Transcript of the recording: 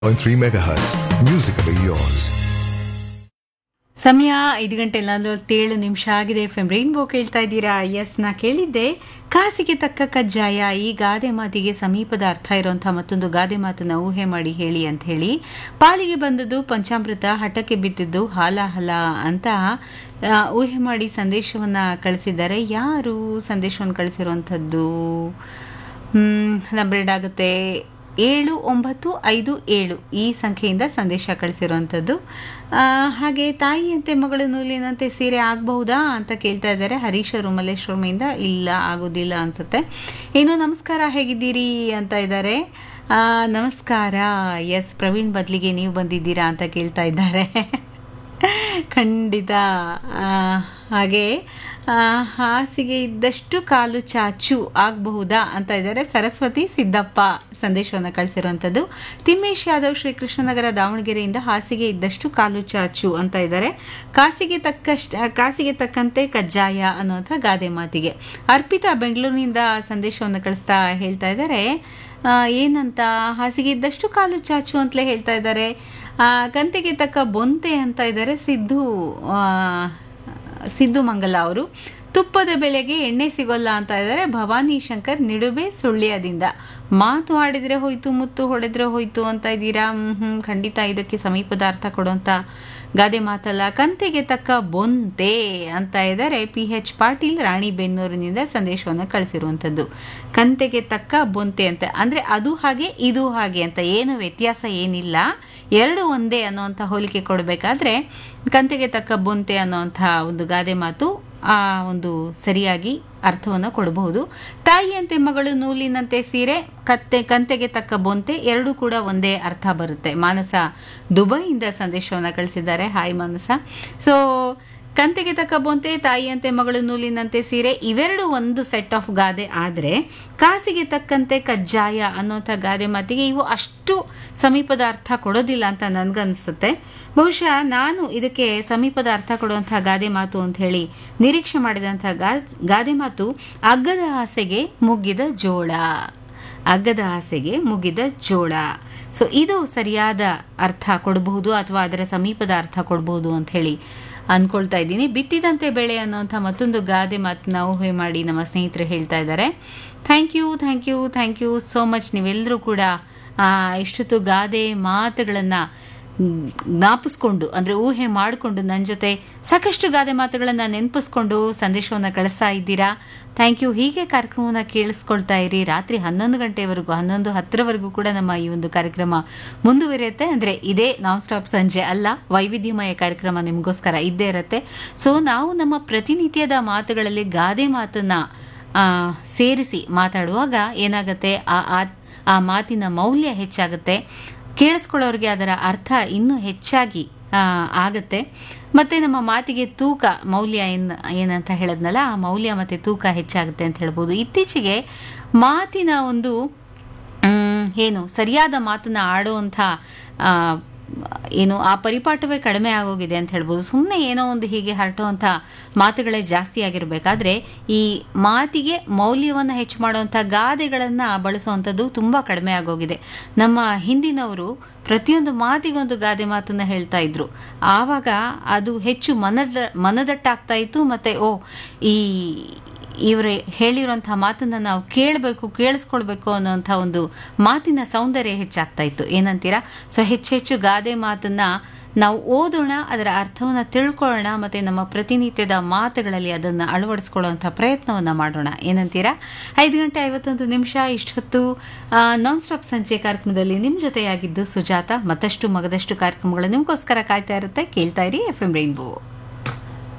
1.3 megahertz. Musically yours. ಸಮಯ ಐದು ಗಂಟೆ ನಲವತ್ತೇಳು ನಿಮಿಷ ಆಗಿದೆ ಎಫ್ ಎಂ ರೈನ್ಬೋ ಕೇಳ್ತಾ ಇದ್ದೀರಾ ಎಸ್ ನಾ ಕೇಳಿದ್ದೆ ಕಾಸಿಗೆ ತಕ್ಕ ಕಜ್ಜಾಯ ಈ ಗಾದೆ ಮಾತಿಗೆ ಸಮೀಪದ ಅರ್ಥ ಇರುವಂತಹ ಮತ್ತೊಂದು ಗಾದೆ ಮಾತನ್ನ ಊಹೆ ಮಾಡಿ ಹೇಳಿ ಅಂತ ಹೇಳಿ ಪಾಲಿಗೆ ಬಂದದ್ದು ಪಂಚಾಮೃತ ಹಠಕ್ಕೆ ಬಿದ್ದಿದ್ದು ಹಾಲ ಹಲ ಅಂತ ಆ, ಊಹೆ ಮಾಡಿ ಸಂದೇಶವನ್ನ ಕಳಿಸಿದ್ದಾರೆ ಯಾರು ಸಂದೇಶವನ್ನು ಕಳಿಸಿರುವಂಥದ್ದು ನಂಬರ್ ಆಗುತ್ತೆ ಏಳು ಒಂಬತ್ತು ಐದು ಏಳು ಈ ಸಂಖ್ಯೆಯಿಂದ ಸಂದೇಶ ಕಳಿಸಿರುವಂಥದ್ದು ಆ, ಹಾಗೆ ತಾಯಿಯಂತೆ ಮಗಳು ನೂಲಿನಂತೆ ಸೀರೆ ಆಗಬಹುದಾ ಅಂತ ಕೇಳ್ತಾ ಇದ್ದಾರೆ ಹರೀಶರು ಮಲ್ಲೇಶ್ವರಮಿಂದ ಇಲ್ಲ ಆಗೋದಿಲ್ಲ ಅನ್ಸುತ್ತೆ ಇನ್ನು ನಮಸ್ಕಾರ ಹೇಗಿದ್ದೀರಿ ಅಂತ ಇದ್ದಾರೆ ಆ, ನಮಸ್ಕಾರ ಎಸ್ ಪ್ರವೀಣ್ ಬದಲಿಗೆ ನೀವು ಬಂದಿದ್ದೀರಾ ಅಂತ ಕೇಳ್ತಾ ಇದ್ದಾರೆ ಖಂಡಿತ ಆ, ಹಾಗೆ ಆ, ಹಾಸಿಗೆ ಇದ್ದಷ್ಟು ಕಾಲು ಚಾಚು ಆಗಬಹುದಾ ಅಂತ ಇದ್ದಾರೆ ಸರಸ್ವತಿ ಸಿದ್ದಪ್ಪ ಸಂದೇಶವನ್ನು ಕಳಿಸಿರುವಂಥದ್ದು ತಿಮ್ಮೇಶ್ ಯಾದವ್ ಶ್ರೀಕೃಷ್ಣನಗರ ದಾವಣಗೆರೆಯಿಂದ ಹಾಸಿಗೆ ಇದ್ದಷ್ಟು ಕಾಲು ಚಾಚು ಅಂತ ಇದ್ದಾರೆ ಕಾಸಿಗೆ ತಕ್ಕಷ್ಟ ಕಾಸಿಗೆ ತಕ್ಕಂತೆ ಕಜ್ಜಾಯ ಅನ್ನುವಂಥ ಗಾದೆ ಮಾತಿಗೆ ಅರ್ಪಿತಾ ಬೆಂಗಳೂರಿನಿಂದ ಸಂದೇಶವನ್ನು ಕಳಿಸ್ತಾ ಹೇಳ್ತಾ ಇದ್ದಾರೆ ಆ, ಏನಂತ ಹಾಸಿಗೆ ಇದ್ದಷ್ಟು ಕಾಲು ಚಾಚು ಅಂತಲೇ ಹೇಳ್ತಾ ಇದ್ದಾರೆ ಆ, ಕಂತೆಗೆ ತಕ್ಕ ಬೊಂತೆ ಅಂತ ಇದ್ದಾರೆ ಸಿದ್ದು ಆ, ಸಿದ್ದು ಮಂಗಲ ಅವರು ತುಪ್ಪದ ಬೆಲೆಗೆ ಎಣ್ಣೆ ಸಿಗೋಲ್ಲ ಅಂತ ಇದ್ದಾರೆ ಭವಾನಿ ಶಂಕರ್ ನಿಡುಬೆ ಸುಳ್ಯದಿಂದ ಮಾತು ಆಡಿದ್ರೆ ಹೋಯ್ತು ಮುತ್ತು ಹೊಡೆದ್ರೆ ಹೋಯ್ತು ಅಂತ ಇದ್ದೀರಾ ಹ್ಮ್ ಹ್ಮ್ ಖಂಡಿತ ಇದಕ್ಕೆ ಸಮೀಪದ ಅರ್ಥ ಕೊಡುವಂತ ಗಾದೆ ಮಾತಲ್ಲ ಕಂತೆಗೆ ತಕ್ಕ ಬೊಂತೆ ಅಂತ ಇದ್ದಾರೆ ಪಿ ಎಚ್ ಪಾಟೀಲ್ ರಾಣಿಬೆನ್ನೂರಿನಿಂದ ಸಂದೇಶವನ್ನು ಕಳಿಸಿರುವಂಥದ್ದು ಕಂತೆಗೆ ತಕ್ಕ ಬೊಂತೆ ಅಂತ ಅಂದ್ರೆ ಅದು ಹಾಗೆ ಇದು ಹಾಗೆ ಅಂತ ಏನು ವ್ಯತ್ಯಾಸ ಏನಿಲ್ಲ ಎರಡು ಒಂದೇ ಅನ್ನೋಂಥ ಹೋಲಿಕೆ ಕೊಡಬೇಕಾದ್ರೆ ಕಂತೆಗೆ ತಕ್ಕ ಬೊಂತೆ ಅನ್ನೋಂಥ ಒಂದು ಗಾದೆ ಮಾತು ಆ ಒಂದು ಸರಿಯಾಗಿ ಅರ್ಥವನ್ನು ಕೊಡಬಹುದು ತಾಯಿಯಂತೆ ಮಗಳು ನೂಲಿನಂತೆ ಸೀರೆ ಕತ್ತೆ ಕಂತೆಗೆ ತಕ್ಕ ಬೊಂತೆ ಎರಡೂ ಕೂಡ ಒಂದೇ ಅರ್ಥ ಬರುತ್ತೆ ಮಾನಸ ದುಬೈಯಿಂದ ಸಂದೇಶವನ್ನು ಕಳಿಸಿದ್ದಾರೆ ಹಾಯ್ ಮಾನಸ ಸೊ ಕಂತೆಗೆ ತಕ್ಕ ಬೊಂತೆ ತಾಯಿಯಂತೆ ಮಗಳು ನೂಲಿನಂತೆ ಸೀರೆ ಇವೆರಡು ಒಂದು ಸೆಟ್ ಆಫ್ ಗಾದೆ ಆದರೆ ಕಾಸಿಗೆ ತಕ್ಕಂತೆ ಕಜ್ಜಾಯ ಅನ್ನೋಂಥ ಗಾದೆ ಮಾತಿಗೆ ಇವು ಅಷ್ಟು ಸಮೀಪದ ಅರ್ಥ ಕೊಡೋದಿಲ್ಲ ಅಂತ ನನ್ಗನ್ಸುತ್ತೆ ಬಹುಶಃ ನಾನು ಇದಕ್ಕೆ ಸಮೀಪದ ಅರ್ಥ ಕೊಡುವಂತಹ ಗಾದೆ ಮಾತು ಅಂತ ಹೇಳಿ ನಿರೀಕ್ಷೆ ಮಾಡಿದಂತಹ ಗಾ- ಗಾದೆ ಮಾತು ಅಗ್ಗದ ಆಸೆಗೆ ಮುಗ್ಗಿದ ಜೋಳ ಅಗ್ಗದ ಆಸೆಗೆ ಮುಗಿದ ಜೋಳ ಸೊ ಇದು ಸರಿಯಾದ ಅರ್ಥ ಕೊಡಬಹುದು ಅಥವಾ ಅದರ ಸಮೀಪದ ಅರ್ಥ ಕೊಡಬಹುದು ಅಂತ ಹೇಳಿ ಅನ್ಕೊಳ್ತಾ ಇದ್ದೀನಿ ಬಿತ್ತಿದಂತೆ ಬೆಳೆ ಅನ್ನೋಂಥ ಮತ್ತೊಂದು ಗಾದೆ ಮಾತನ್ನ ಊಹೆ ಮಾಡಿ ನಮ್ಮ ಸ್ನೇಹಿತರು ಹೇಳ್ತಾ ಇದ್ದಾರೆ thank you thank you thank you so much ನೀವೆಲ್ಲರೂ ಕೂಡ ಆ, ಇಷ್ಟೊತ್ತು ಗಾದೆ ಮಾತುಗಳನ್ನು ಜ್ಞಾಪಿಸ್ಕೊಂಡು ಅಂದರೆ ಊಹೆ ಮಾಡಿಕೊಂಡು ನನ್ನ ಜೊತೆ ಸಾಕಷ್ಟು ಗಾದೆ ಮಾತುಗಳನ್ನು ನೆನಪಿಸ್ಕೊಂಡು ಸಂದೇಶವನ್ನು ಕಳಿಸ್ತಾ ಇದ್ದೀರಾ ಥ್ಯಾಂಕ್ ಯು ಹೀಗೆ ಕಾರ್ಯಕ್ರಮವನ್ನು ಕೇಳಿಸ್ಕೊಳ್ತಾ ಇರಿ ರಾತ್ರಿ ಹನ್ನೊಂದು ಗಂಟೆವರೆಗೂ ಹನ್ನೊಂದು ಹತ್ತರವರೆಗೂ ಕೂಡ ನಮ್ಮ ಈ ಒಂದು ಕಾರ್ಯಕ್ರಮ ಮುಂದುವರಿಯುತ್ತೆ ಅಂದರೆ ಇದೇ ನಾನ್ ಸ್ಟಾಪ್ ಸಂಜೆ ಅಲ್ಲ ವೈವಿಧ್ಯಮಯ ಕಾರ್ಯಕ್ರಮ ನಿಮಗೋಸ್ಕರ ಇದ್ದೇ ಇರುತ್ತೆ ಸೊ ನಾವು ನಮ್ಮ ಪ್ರತಿನಿತ್ಯದ ಮಾತುಗಳಲ್ಲಿ ಗಾದೆ ಮಾತನ್ನ ಆ, ಸೇರಿಸಿ ಮಾತಾಡುವಾಗ ಏನಾಗುತ್ತೆ ಆ ಆ- ಆ ಮಾತಿನ ಮೌಲ್ಯ ಹೆಚ್ಚಾಗುತ್ತೆ ಕೇಳಿಸ್ಕೊಳ್ಳೋರಿಗೆ ಅದರ ಅರ್ಥ ಇನ್ನೂ ಹೆಚ್ಚಾಗಿ ಆ, ಆಗತ್ತೆ ಮತ್ತೆ ನಮ್ಮ ಮಾತಿಗೆ ತೂಕ ಮೌಲ್ಯ ಏನ್ ಏನಂತ ಹೇಳದ್ನಲ್ಲ ಆ ಮೌಲ್ಯ ಮತ್ತೆ ತೂಕ ಹೆಚ್ಚಾಗುತ್ತೆ ಅಂತ ಹೇಳ್ಬೋದು ಇತ್ತೀಚೆಗೆ ಮಾತಿನ ಒಂದು ಮ್, ಏನು ಸರಿಯಾದ ಮಾತನ್ನ ಆಡುವಂಥ ಆ, ಏನು ಆ ಪರಿಪಾಠವೇ ಕಡಿಮೆ ಆಗೋಗಿದೆ ಅಂತ ಹೇಳ್ಬೋದು ಸುಮ್ಮನೆ ಏನೋ ಒಂದು ಹೀಗೆ ಹರಟುವಂಥ ಮಾತುಗಳೇ ಜಾಸ್ತಿ ಆಗಿರಬೇಕಾದ್ರೆ ಈ ಮಾತಿಗೆ ಮೌಲ್ಯವನ್ನು ಹೆಚ್ಚು ಮಾಡುವಂಥ ಗಾದೆಗಳನ್ನು ಬಳಸುವಂಥದ್ದು ತುಂಬ ಕಡಿಮೆ ಆಗೋಗಿದೆ ನಮ್ಮ ಹಿಂದಿನವರು ಪ್ರತಿಯೊಂದು ಮಾತಿಗೊಂದು ಗಾದೆ ಮಾತನ್ನ ಹೇಳ್ತಾ ಇದ್ರು ಆವಾಗ ಅದು ಹೆಚ್ಚು ಮನದ ಮನದಟ್ಟಾಗ್ತಾ ಇತ್ತು ಮತ್ತೆ ಓ ಈ ಇವರು ಹೇಳಿರುವಂಥ ಮಾತನ್ನ ನಾವು ಕೇಳಬೇಕು ಕೇಳಿಸ್ಕೊಳ್ಬೇಕು ಅನ್ನೋಂಥ ಒಂದು ಮಾತಿನ ಸೌಂದರ್ಯ ಹೆಚ್ಚಾಗ್ತಾ ಇತ್ತು ಏನಂತೀರಾ ಸೊ ಹೆಚ್ಚೆಚ್ಚು ಗಾದೆ ಮಾತನ್ನ ನಾವು ಓದೋಣ ಅದರ ಅರ್ಥವನ್ನು ತಿಳ್ಕೊಳ್ಳೋಣ ಮತ್ತೆ ನಮ್ಮ ಪ್ರತಿನಿತ್ಯದ ಮಾತುಗಳಲ್ಲಿ ಅದನ್ನು ಅಳವಡಿಸ್ಕೊಳ್ಳುವಂಥ ಪ್ರಯತ್ನವನ್ನು ಮಾಡೋಣ ಏನಂತೀರಾ ಐದು ಗಂಟೆ ಐವತ್ತೊಂದು ನಿಮಿಷ ಇಷ್ಟೊತ್ತು ನಾನ್ ಸ್ಟಾಪ್ ಸಂಜೆ ಕಾರ್ಯಕ್ರಮದಲ್ಲಿ ನಿಮ್ಮ ಜೊತೆಯಾಗಿದ್ದು ಸುಜಾತ ಮತ್ತಷ್ಟು ಮಗದಷ್ಟು ಕಾರ್ಯಕ್ರಮಗಳು ನಿಮಗೋಸ್ಕರ ಕಾಯ್ತಾ ಇರುತ್ತೆ ಕೇಳ್ತಾ ಇರಿ ಎಫ್ ಎಂ ರೈನ್ಬೋ